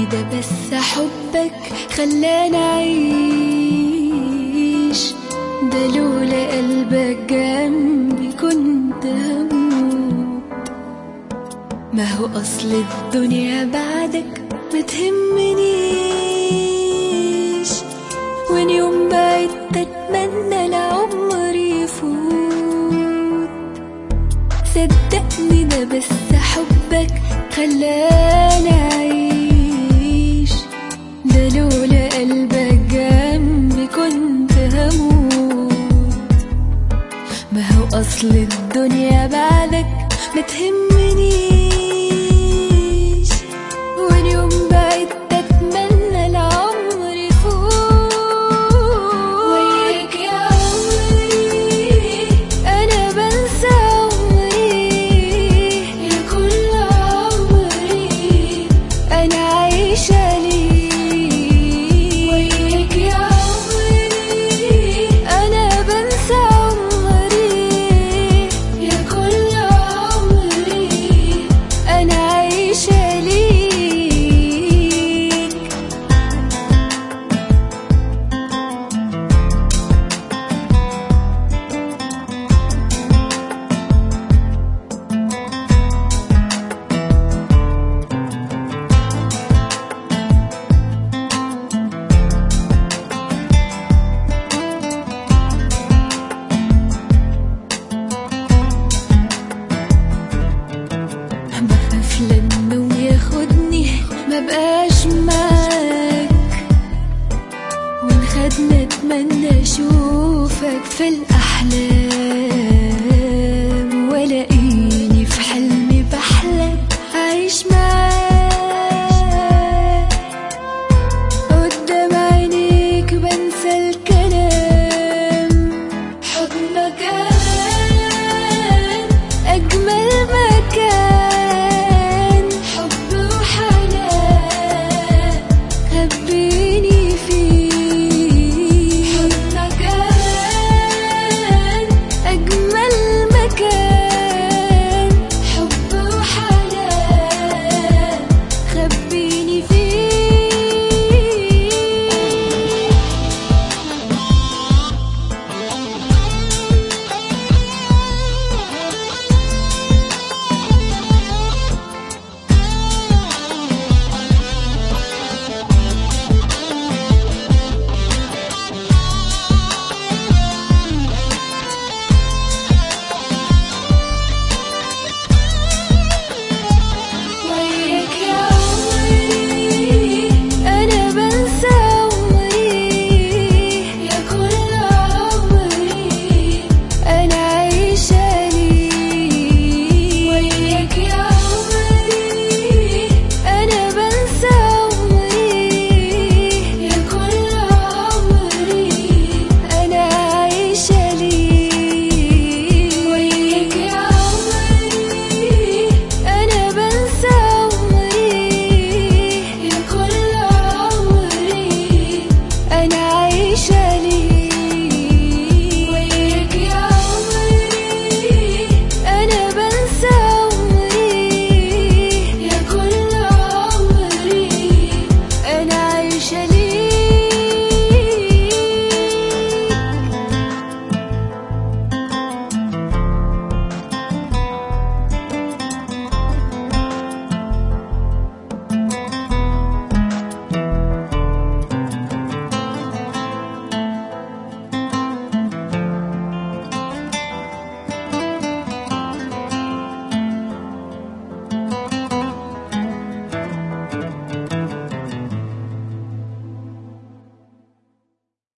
ده بس حبك خلاني أعيش ده لولا قلبك جنبي كنت هموت ما هو أصل الدنيا بعدك ما تهمنيش وإن يوم بعدت أتمنى العمر يفوت صدقني ده بس حبك خلاني أعيش ده لولا قلبك جنبي كنت هموت ما هو أصل الدنيا بعدك ما تهمنيش وإن يوم بعدت أتمنى العمر يفوت وياك يا عمري أنا بنسى عمري يا كل عمري أنا عايشة ليك وياك يا عمري أنا بنسى عمري يا كل عمري أنا عايشة ليك بخاف لانه ياخدني ما بقاش معاك وان خدنا اتمنى اشوفك في الاحلام والاقيني في حلمي بحلم اعيش معاك قدام عينيك بنسى الكلام حضنك أمان أجمل مكان حب وحنان خبيني فيه حضنك أمان أجمل مكان حب وحنان خبيني فيه وياك يا عمري أنا بنسى عمري يا كل عمري أنا عايشة ليك وياك يا عمري أنا بنسى عمري يا كل عمري أنا عايشة ليك وياك يا عمري أنا بنسى عمري يا كل عمري أنا عايشة